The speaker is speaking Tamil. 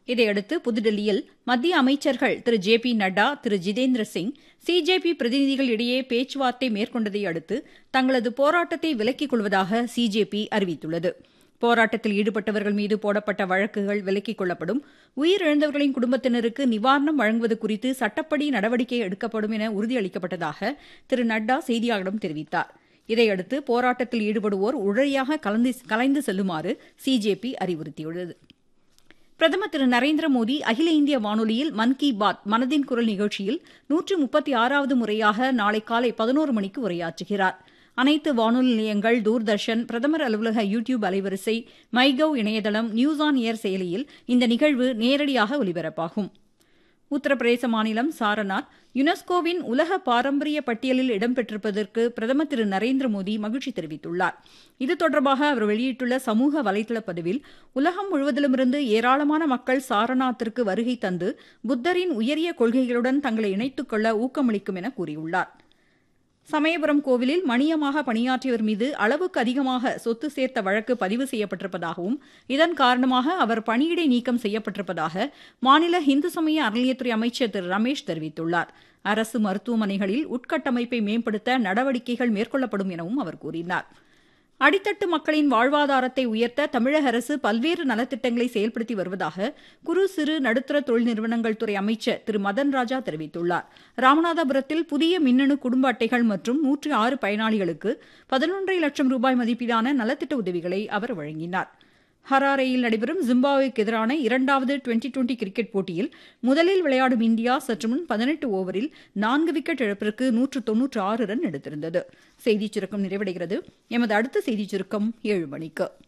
இதையடுத்து புதுடில்லியில் மத்திய அமைச்சர்கள் திரு ஜே பி நட்டா திரு ஜிதேந்திர சிங் சிஜேபி பிரதிநிதிகள் இடையே பேச்சுவார்த்தை மேற்கொண்டதை அடுத்து தங்களது போராட்டத்தை விலக்கிக் கொள்வதாக சிஜேபி அறிவித்துள்ளது போராட்டத்தில் ஈடுபட்டவர்கள் மீது போடப்பட்ட வழக்குகள் விலக்கிக் கொள்ளப்படும் உயிரிழந்தவர்களின் குடும்பத்தினருக்கு நிவாரணம் வழங்குவது குறித்து சட்டப்படி நடவடிக்கை எடுக்கப்படும் என உறுதியளிக்கப்பட்டதாக திரு நட்டா செய்தியாளர்களிடம் தெரிவித்தார் இதையடுத்து போராட்டத்தில் ஈடுபடுவோர் உடனடியாக கலைந்து செல்லுமாறு சிஜேபி அறிவுறுத்தியுள்ளது பிரதமர் திரு நரேந்திர மோடி அகில இந்திய வானொலியில் மன் கி பாத் மனதின் குரல் நிகழ்ச்சியில் நூற்று முப்பத்தி ஆறாவது முறையாக நாளை காலை பதினோரு மணிக்கு உரையாற்றுகிறார் அனைத்து வானொலி நிலையங்கள் தூர்தர்ஷன் பிரதமர் அலுவலக யூ டியூப் அலைவரிசை மைகவ் இணையதளம் நியூஸ் ஆன் ஏர் செயலியில் இந்த நிகழ்வு நேரடியாக ஒலிபரப்பாகும் உத்தரப்பிரதேச மாநிலம் சாரநாத் யுனெஸ்கோவின் உலக பாரம்பரிய பட்டியலில் இடம்பெற்றிருப்பதற்கு பிரதமர் திரு நரேந்திர மோடி மகிழ்ச்சி தெரிவித்துள்ளார் இது தொடர்பாக அவர் வெளியிட்டுள்ள சமூக வலைதள பதிவில் உலகம் முழுவதிலுமிருந்து ஏராளமான மக்கள் சாரநாத்திற்கு வருகை தந்து புத்தரின் உயரிய கொள்கைகளுடன் தங்களை இணைத்துக் கொள்ள ஊக்கமளிக்கும் என கூறியுள்ளார் சமயபுரம் கோவிலில் மணியமாக பணியாற்றியவர் மீது அளவுக்கு அதிகமாக சொத்து சேர்த்த வழக்கு பதிவு செய்யப்பட்டிருப்பதாகவும் இதன் காரணமாக அவர் பணியிடை நீக்கம் செய்யப்பட்டிருப்பதாக மாநில இந்து சமய அறநிலையத்துறை அமைச்சர் திரு ரமேஷ் தெரிவித்துள்ளார் அரசு மருத்துவமனைகளில் உட்கட்டமைப்பை மேம்படுத்த நடவடிக்கைகள் மேற்கொள்ளப்படும் எனவும் அவர் கூறினார் அடித்தட்டு மக்களின் வாழ்வாதாரத்தை உயர்த்த தமிழக அரசு பல்வேறு நலத்திட்டங்களை செயல்படுத்தி வருவதாக குறு சிறு நடுத்தர தொழில் நிறுவனங்கள் துறை அமைச்சர் திரு மதன் ராஜா தெரிவித்துள்ளார் ராமநாதபுரத்தில் புதிய மின்னணு குடும்ப அட்டைகள் மற்றும் நூற்றி ஆறு பயனாளிகளுக்கு பதினொன்றரை லட்சம் ரூபாய் மதிப்பிலான நலத்திட்ட உதவிகளை அவர் வழங்கினார் ஹராரேயில் நடைபெறும் ஜிம்பாப்வேக்கு எதிரான இரண்டாவது டுவெண்டி டுவெண்டி கிரிக்கெட் போட்டியில் முதலில் விளையாடும் இந்தியா சற்று முன் பதினெட்டு ஓவரில் நான்கு விக்கெட் இழப்பிற்கு நூற்று தொன்னூற்று ஆறு ரன் எடுத்திருந்தது செய்திச் சுருக்கம் நிறைவடைகிறது எமது அடுத்த செய்திச் சுருக்கம் ஏழு மணிக்கு